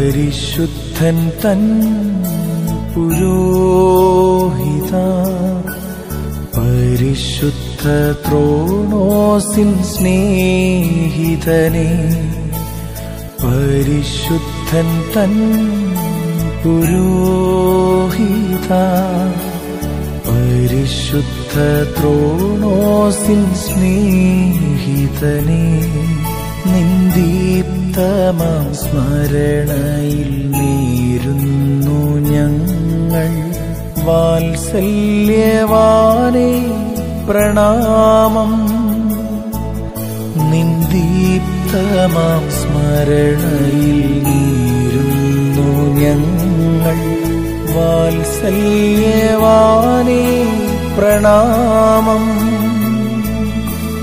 പരിശുദ്ധൻ തൻ പുരോഹിത പരിശുദ്ധ ത്രോണോസിൻ സ്നേഹിതനെ പരിശുദ്ധൻ തൻ പുരോഹിത പരിശുദ്ധ ത്രോണോസിൻ സ്നേഹിതനെ നിന്ദീപ്തമാം സ്മരണയിൽ നേരുന്നു ഞങ്ങൾ വാത്സല്യവാനേ പ്രണാമം നിന്ദീപ്തമാം സ്മരണയിൽ നീരുന്നു ഞങ്ങൾ വാത്സല്യവാനേ പ്രണാമം